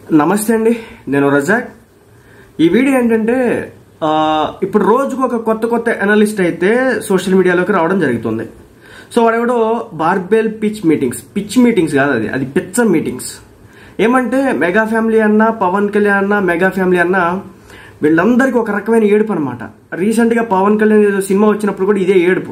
నమస్తే అండి నేను రజాక్ ఈ వీడియో ఏంటంటే ఆ, ఇప్పుడు రోజుకు ఒక కొత్త కొత్త అనలిస్ట్ అయితే సోషల్ మీడియాలోకి రావడం జరుగుతుంది సో వాడెవడో barbell pitch meetings pitch meetings కాదు అది అది పిచ్చ మీటింగ్స్ ఏమంటే మెగా ఫ్యామిలీ అన్న పవన్ కళ్యాణ్ అన్న మెగా ఫ్యామిలీ అన్న వీళ్ళందరికీ ఒక రకమైన ఏడుపు అనమాట రీసెంట్గా పవన్ కళ్యాణ్ ఏదో సినిమా వచ్చినప్పుడు కూడా ఇదే ఏడుపు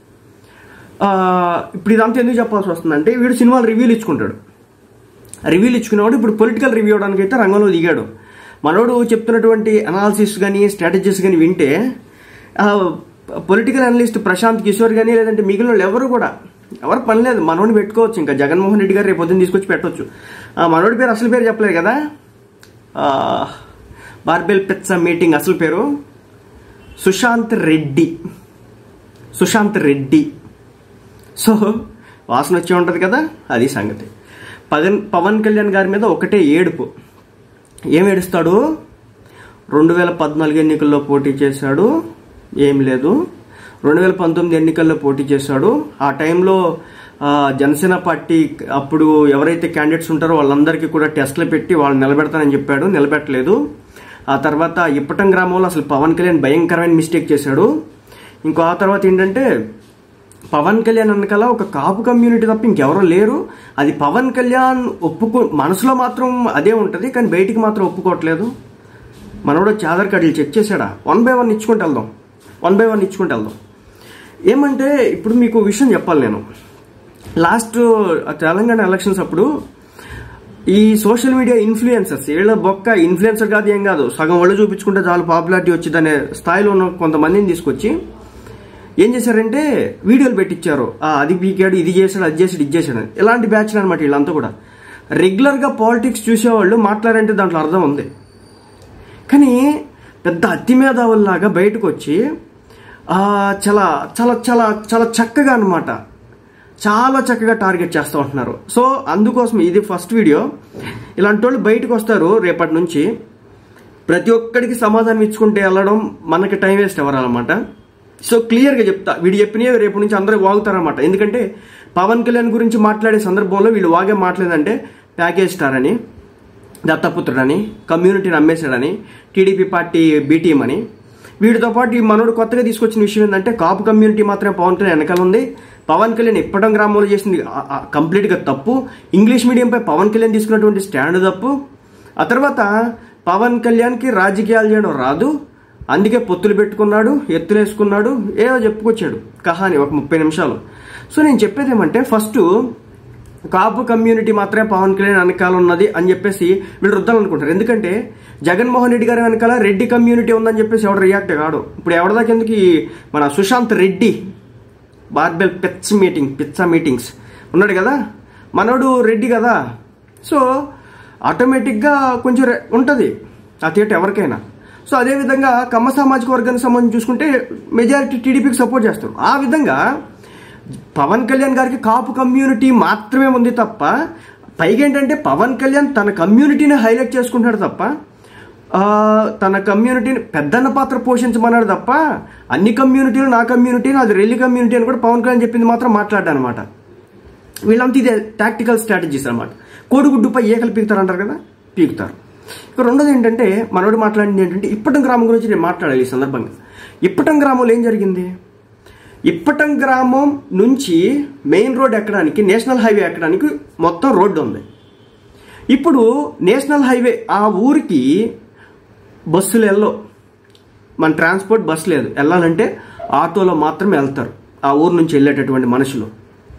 ఆ, ఇప్పుడు ఇదంతా ఎందుకు చెప్పాల్సి వస్తుందంటే వీడు సినిమాలు రివ్యూలు ఇచ్చుకుంటాడు రివ్యూలు ఇచ్చుకునేవాడు ఇప్పుడు పొలిటికల్ రివ్యూ అవడానికి అయితే రంగంలో దిగాడు మనోడు చెప్తున్నటువంటి అనాలిసిస్ కానీ స్ట్రాటజీస్ కానీ వింటే పొలిటికల్ అనలిస్ట్ ప్రశాంత్ కిషోర్ కానీ లేదంటే మిగిలిన వాళ్ళు ఎవరు కూడా ఎవరు పని లేదు మనోడిని పెట్టుకోవచ్చు ఇంకా జగన్మోహన్ రెడ్డి గారు రేపు పొద్దున్న తీసుకొచ్చి పెట్టవచ్చు ఆ, మనోడి పేరు అసలు పేరు చెప్పలేదు కదా ఆ, బార్బెల్ పిచ్చ మీటింగ్ అసలు పేరు సుశాంత్ రెడ్డి సుశాంత్ రెడ్డి సో వాసన వచ్చి ఉంటుంది కదా అది సంగతి పవన్ పవన్ కళ్యాణ్ గారి మీద ఒకటే ఏడుపు ఏం ఏడుస్తాడు రెండు వేల పద్నాలుగు ఎన్నికల్లో పోటీ చేశాడు ఏం లేదు రెండు వేల పంతొమ్మిది ఎన్నికల్లో పోటీ చేశాడు ఆ టైంలో ఆ, జనసేన పార్టీ అప్పుడు ఎవరైతే క్యాండిడేట్స్ ఉంటారో వాళ్ళందరికీ కూడా టెస్ట్లు పెట్టి వాళ్ళు నిలబెడతానని చెప్పాడు నిలబెట్టలేదు ఆ తర్వాత ఇప్పటం గ్రామంలో అసలు పవన్ కళ్యాణ్ భయంకరమైన మిస్టేక్ చేశాడు ఇంకో ఆ తర్వాత ఏంటంటే పవన్ కళ్యాణ్ వెనకాల ఒక కాపు కమ్యూనిటీ తప్ప ఇంకెవరో లేరు అది పవన్ కళ్యాణ్ ఒప్పుకో మనసులో మాత్రం అదే ఉంటుంది కానీ బయటికి మాత్రం ఒప్పుకోవట్లేదు మనోడు వచ్చి ఆధార్ కార్డులు చెక్ చేశాడా వన్ బై వన్ ఇచ్చుకుంటూ వెళ్దాం వన్ బై వన్ ఇచ్చుకుంటూ వెళ్దాం ఏమంటే ఇప్పుడు మీకు విషయం చెప్పాలి నేను లాస్ట్ తెలంగాణ ఎలక్షన్స్ అప్పుడు ఈ సోషల్ మీడియా ఇన్ఫ్లుయెన్సర్స్ వీళ్ళ బొక్క ఇన్ఫ్లుయెన్సర్ కాదు ఏం కాదు సగం ఒళ్ళు చూపించుకుంటే చాలా పాపులారిటీ వచ్చిందనే స్థాయిలో ఉన్న కొంతమందిని తీసుకొచ్చి ఏం చేశారంటే వీడియోలు పెట్టించారు ఆ, అది పీకాడు ఇది చేశాడు అది చేశాడు ఇది చేశాడు అని. ఇలాంటి బ్యాచ్లు అనమాట వీళ్ళంతా కూడా రెగ్యులర్గా పాలిటిక్స్ చూసేవాళ్ళు మాట్లాడంటే దాంట్లో అర్థం ఉంది కానీ పెద్ద అతిమేధావుల్లాగా బయటకు వచ్చి ఆ, చాలా చాలా చాలా చాలా చక్కగా అనమాట చాలా చక్కగా టార్గెట్ చేస్తూ ఉంటున్నారు సో అందుకోసం ఇది ఫస్ట్ వీడియో ఇలాంటి వాళ్ళు బయటకు వస్తారు రేపటి నుంచి ప్రతి ఒక్కడికి సమాధానం ఇచ్చుకుంటే వెళ్ళడం మనకి టైం వేస్ట్ అవ్వాలన్నమాట సో క్లియర్గా చెప్తా వీడు చెప్పినవి రేపు నుంచి అందరూ వాగుతారనమాట ఎందుకంటే పవన్ కళ్యాణ్ గురించి మాట్లాడే సందర్భంలో వీళ్ళు వాగే మాట్లాడేదంటే ప్యాకేజ్ స్టార్ అని దత్తపుత్రుడని కమ్యూనిటీని అమ్మేశాడని టీడీపీ పార్టీ బీటీఎం అని వీటితో పాటు ఈ మనోడు కొత్తగా తీసుకొచ్చిన విషయం ఏంటంటే కాపు కమ్యూనిటీ మాత్రమే పవన్ కళ్యాణ్ వెనకాల ఉంది పవన్ కళ్యాణ్ ఇప్పటం గ్రామంలో చేసింది ఆ- ఆ కంప్లీట్గా తప్పు ఇంగ్లీష్ మీడియంపై పవన్ కళ్యాణ్ తీసుకున్నటువంటి స్టాండ్ తప్పు ఆ తర్వాత పవన్ కళ్యాణ్కి రాజకీయాలు చేయడం రాదు అందుకే పొత్తులు పెట్టుకున్నాడు ఎత్తులేసుకున్నాడు ఏదో చెప్పుకొచ్చాడు కహాని ఒక ముప్పై నిమిషాలు సో నేను చెప్పేది ఏమంటే ఫస్ట్ కాపు కమ్యూనిటీ మాత్రమే పవన్ కళ్యాణ్ వెనకాల ఉన్నది అని చెప్పేసి వీళ్ళు రుద్దాలనుకుంటారు ఎందుకంటే జగన్మోహన్ రెడ్డి గారి వెనకాల రెడ్డి కమ్యూనిటీ ఉందని చెప్పేసి ఎవడు రియాక్ట్ కాడు ఇప్పుడు ఎవరిదాకా ఎందుకు ఈ మన సుశాంత్ రెడ్డి బార్బెల్ పిచ్చ మీటింగ్ పిచ్చ మీటింగ్స్ ఉన్నాడు కదా మనోడు రెడ్డి కదా సో ఆటోమేటిక్గా కొంచెం రె- ఉంటుంది ఆ థియేటర్ ఎవరికైనా సో అదేవిధంగా కమ్మ సామాజిక వర్గానికి సంబంధించి చూసుకుంటే మెజారిటీ టీడీపీకి సపోర్ట్ చేస్తారు ఆ విధంగా పవన్ కళ్యాణ్ గారికి కాపు కమ్యూనిటీ మాత్రమే ఉంది తప్ప పైగా ఏంటంటే పవన్ కళ్యాణ్ తన కమ్యూనిటీని హైలైట్ చేసుకుంటాడు తప్ప ఆ, తన కమ్యూనిటీని పెద్దన్న పాత్ర పోషించమన్నాడు తప్ప అన్ని కమ్యూనిటీలు నా కమ్యూనిటీ నాది రెల్లి కమ్యూనిటీ అని కూడా పవన్ కళ్యాణ్ చెప్పింది మాత్రం మాట్లాడానమాట వీళ్ళంతా ఇదే టాక్టికల్ స్ట్రాటజీస్ అనమాట కోడిగుడ్డుపై ఏకలు పీకుతారు అంటారు కదా పీకుతారు ఇక రెండోది ఏంటంటే మనోడు మాట్లాడింది ఏంటంటే ఇప్పటం గ్రామం గురించి నేను మాట్లాడాలి ఈ సందర్భంగా ఇప్పటం గ్రామంలో ఏం జరిగింది ఇప్పటం గ్రామం నుంచి మెయిన్ రోడ్ ఎక్కడానికి నేషనల్ హైవే ఎక్కడానికి మొత్తం రోడ్డు ఉంది ఇప్పుడు నేషనల్ హైవే ఆ ఊరికి బస్సులు వెళ్ళవు మన ట్రాన్స్పోర్ట్ బస్సు లేదు వెళ్ళాలంటే ఆటోలో మాత్రమే వెళ్తారు ఆ ఊరు నుంచి వెళ్ళేటటువంటి మనుషులు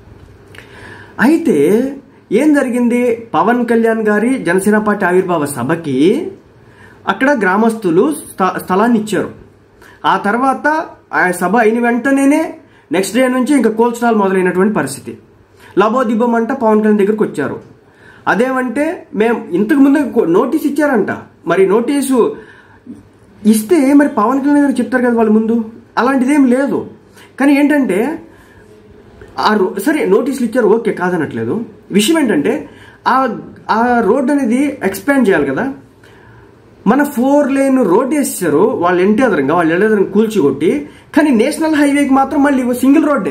అయితే ఏం జరిగింది పవన్ కళ్యాణ్ గారి జనసేన పార్టీ ఆవిర్భావ సభకి అక్కడ గ్రామస్తులు స్థ- స్థలాన్ని ఇచ్చారు ఆ తర్వాత ఆ సభ అయిన వెంటనే నెక్స్ట్ డే నుంచి ఇంకా కోల్ స్టాల్ మొదలైనటువంటి పరిస్థితి లబోదిబ్బం అంట పవన్ కళ్యాణ్ దగ్గరికి వచ్చారు అదేమంటే మేము ఇంతకు ముందు కో- నోటీస్ ఇచ్చారంట మరి నోటీసు ఇస్తే మరి పవన్ కళ్యాణ్ గారు చెప్తారు కదా వాళ్ళ ముందు అలాంటిదేం లేదు కానీ ఏంటంటే ఆ రో సరే నోటీసులు ఇచ్చారు ఓకే కాదనట్లేదు విషయం ఏంటంటే ఆ ఆ రోడ్ అనేది ఎక్స్పాండ్ చేయాలి కదా మన ఫోర్ లేన్ రోడ్ వేసారు వాళ్ళు ఇంటి ఎదురుగా వాళ్ళు ఎదురుగా కూల్చికొట్టి కానీ నేషనల్ హైవేకి మాత్రం మళ్ళీ సింగిల్ రోడ్డే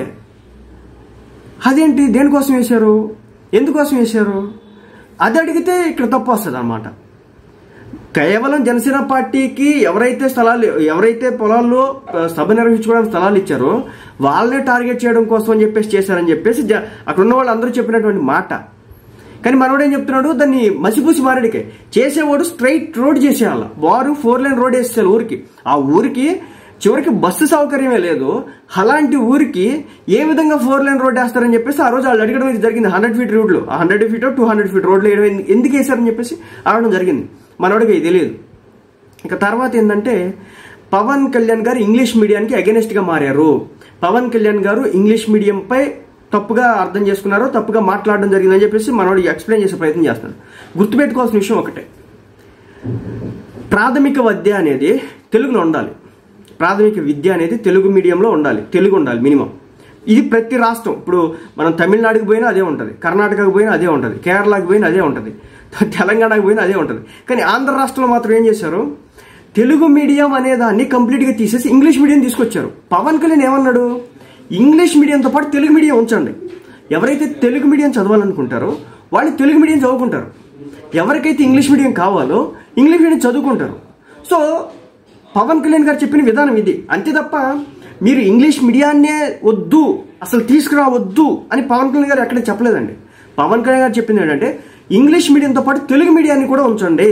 అదేంటి దేనికోసం వేశారు ఎందుకోసం వేశారు అది అడిగితే ఇక్కడ తప్పు వస్తుంది అనమాట కేవలం జనసేన పార్టీకి ఎవరైతే స్థలాలు ఎవరైతే పొలాల్లో ఆ, సభ నిర్వహించుకోవడానికి స్థలాలు ఇచ్చారో వాళ్ళనే టార్గెట్ చేయడం కోసం అని చెప్పేసి చేశారని చెప్పేసి జ- అక్కడ ఉన్న వాళ్ళందరూ చెప్పినటువంటి మాట కానీ మనోడు ఏం చెప్తున్నాడు దాన్ని మసిపూసి మారడికే చేసేవాడు స్ట్రైట్ రోడ్ చేసేయాల వారు ఫోర్ లైన్ రోడ్ వేసేయాలి ఊరికి ఆ ఊరికి చివరికి బస్సు సౌకర్యమే లేదు అలాంటి ఊరికి ఏ విధంగా ఫోర్ లైన్ రోడ్ వేస్తారని చెప్పేసి ఆ రోజు వాళ్ళు అడగడం ఇది జరిగింది హండ్రెడ్ ఫీట్ రోడ్లు hundred feet two hundred feet రోడ్లు వేయడం ఎందు- ఎందుకు వేశారని చెప్పేసి అడగడం జరిగింది మనోడికి ఇది తెలియదు ఇక తర్వాత ఏంటంటే పవన్ కళ్యాణ్ గారు ఇంగ్లీష్ మీడియానికి అగెనిస్ట్ గా మారారు పవన్ కళ్యాణ్ గారు ఇంగ్లీష్ మీడియంపై తప్పుగా అర్థం చేసుకున్నారు తప్పుగా మాట్లాడడం జరిగిందని చెప్పేసి మనోడు ఎక్స్ప్లెయిన్ చేసే ప్రయత్నం చేస్తున్నాడు గుర్తుపెట్టుకోవాల్సిన విషయం ఒకటే ప్రాథమిక విద్య అనేది తెలుగులో ఉండాలి ప్రాథమిక విద్య అనేది తెలుగు మీడియంలో ఉండాలి తెలుగు ఉండాలి మినిమం ఇది ప్రతి రాష్ట్రం ఇప్పుడు మనం తమిళనాడుకి పోయినా అదే ఉంటుంది కర్ణాటకకు పోయినా అదే ఉంటుంది కేరళకి పోయినా అదే ఉంటుంది తెలంగాణకు పోయినా అదే ఉంటుంది కానీ ఆంధ్ర రాష్ట్రంలో మాత్రం ఏం చేశారు తెలుగు మీడియం అనే దాన్ని కంప్లీట్గా తీసేసి ఇంగ్లీష్ మీడియం తీసుకొచ్చారు పవన్ కళ్యాణ్ ఏమన్నాడు ఇంగ్లీష్ మీడియంతో పాటు తెలుగు మీడియం ఉంచండి ఎవరైతే తెలుగు మీడియం చదవాలనుకుంటారో వాళ్ళు తెలుగు మీడియం చదువుకుంటారు ఎవరికైతే ఇంగ్లీష్ మీడియం కావాలో ఇంగ్లీష్ మీడియం చదువుకుంటారు సో పవన్ కళ్యాణ్ గారు చెప్పిన విధానం ఇది అంతే తప్ప మీరు ఇంగ్లీష్ మీడియాన్నే వద్దు అసలు తీసుకురావద్దు అని పవన్ కళ్యాణ్ గారు ఎక్కడ చెప్పలేదండి పవన్ కళ్యాణ్ గారు చెప్పింది ఏంటంటే ఇంగ్లీష్ మీడియంతో పాటు తెలుగు మీడియాన్ని కూడా ఉంచండి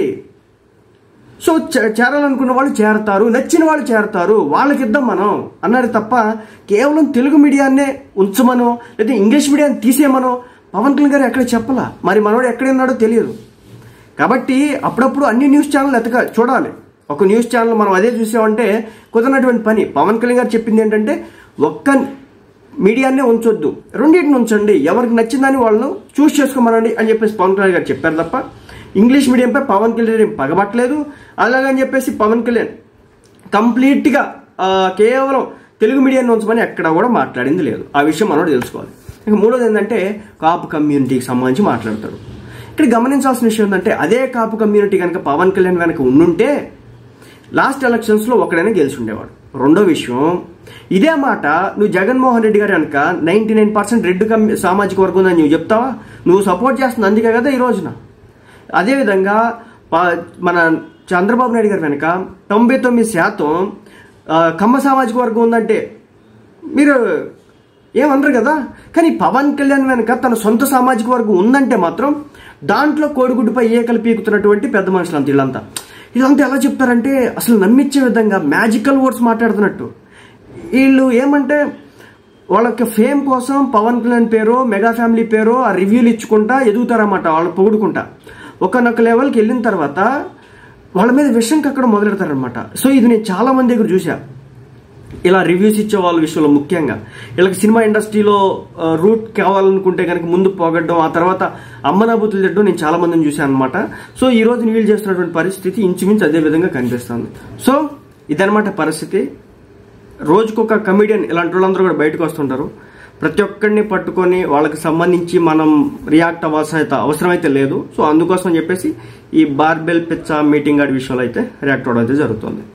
సో చే- చేరాలనుకున్న వాళ్ళు చేరతారు నచ్చిన వాళ్ళు చేరతారు వాళ్ళకి ఇద్దాం మనం అన్నారు తప్ప కేవలం తెలుగు మీడియాన్నే ఉంచమనో లేదా ఇంగ్లీష్ మీడియాన్ని తీసేయమనో పవన్ కళ్యాణ్ గారు ఎక్కడ చెప్పలా మరి మనోడు ఎక్కడ ఉన్నాడో తెలియదు కాబట్టి అప్పుడప్పుడు అన్ని న్యూస్ ఛానల్ ఎతక చూడాలి ఒక న్యూస్ ఛానల్ మనం అదే చూసామంటే కుదరనటువంటి పని పవన్ కళ్యాణ్ గారు చెప్పింది ఏంటంటే ఒక్క మీడియానే ఉంచొద్దు రెండింటిని ఉంచండి ఎవరికి నచ్చిందని వాళ్ళను చూస్ చేసుకోమనండి అని చెప్పేసి పవన్ కళ్యాణ్ గారు చెప్పారు తప్ప ఇంగ్లీష్ మీడియంపై పవన్ కళ్యాణ్ ఏం పగబట్టలేదు అలాగని చెప్పేసి పవన్ కళ్యాణ్ కంప్లీట్గా ఆ, కేవలం తెలుగు మీడియాన్ని ఉంచమని ఎక్కడ కూడా మాట్లాడింది లేదు ఆ విషయం మనోడు తెలుసుకోవాలి ఇక మూడోది ఏంటంటే కాపు కమ్యూనిటీకి సంబంధించి మాట్లాడతాడు ఇక్కడ గమనించాల్సిన విషయం ఏంటంటే అదే కాపు కమ్యూనిటీ కనుక పవన్ కళ్యాణ్ వెనక ఉండుంటే లాస్ట్ ఎలక్షన్స్ లో ఒకడైనా గెలిచి ఉండేవాడు రెండో విషయం ఇదే మాట నువ్వు జగన్మోహన్ రెడ్డి గారు కనుక నైన్టీ నైన్ పర్సెంట్ రెడ్ కమ్యూ సామాజిక వర్గం ఉందని నువ్వు చెప్తావా నువ్వు సపోర్ట్ చేస్తుంది అందుకే కదా ఈ రోజున అదేవిధంగా ప- మన చంద్రబాబు నాయుడు గారి వెనక తొంభై తొమ్మిది శాతం ఆ, కమ్మ సామాజిక వర్గం ఉందంటే మీరు ఏమనరు కదా కానీ పవన్ కళ్యాణ్ వెనక తన సొంత సామాజిక వర్గం ఉందంటే మాత్రం దాంట్లో కోడిగుడ్డుపై ఏకలు పీకుతున్నటువంటి పెద్ద మనుషులు అంత వీళ్ళంతా ఇదంతా ఎలా చెప్తారంటే అసలు నమ్మించే విధంగా మ్యాజికల్ వర్డ్స్ మాట్లాడుతున్నట్టు వీళ్ళు ఏమంటే వాళ్ళకి ఫేమ్ కోసం పవన్ కళ్యాణ్ పేరు మెగా ఫ్యామిలీ పేరు ఆ రివ్యూలు ఇచ్చుకుంటా ఎదుగుతారన్నమాట వాళ్ళు పొగుడుకుంటా ఒకనొక లెవెల్కి వెళ్ళిన తర్వాత వాళ్ళ మీద విషయం కక్కడ మొదలెడతారనమాట సో ఇది నేను చాలా మంది దగ్గర చూసా ఇలా రివ్యూస్ ఇచ్చే వాళ్ళ విషయంలో ముఖ్యంగా వీళ్ళకి సినిమా ఇండస్ట్రీలో ఆ, రూట్ కావాలనుకుంటే కనుక ముందు పోగొట్టడం ఆ తర్వాత అమ్మనాబూతులు తిట్టడం నేను చాలా మందిని చూశాను అనమాట సో ఈ రోజు వీళ్ళు చేస్తున్నటువంటి పరిస్థితి ఇంచుమించు అదే విధంగా కనిపిస్తుంది సో ఇదనమాట పరిస్థితి రోజుకొక కమిడియన్ ఇలాంటి వాళ్ళందరూ కూడా బయటకు వస్తుంటారు ప్రతి ఒక్కరిని పట్టుకొని వాళ్ళకి సంబంధించి మనం రియాక్ట్ అవ్వాల్సిన అయితే అవసరం అయితే లేదు సో అందుకోసం చెప్పేసి ఈ బార్బెల్ పిచ్చా మీటింగ్ గాడి విషయంలో అయితే రియాక్ట్ అవ్వడం అయితే జరుగుతుంది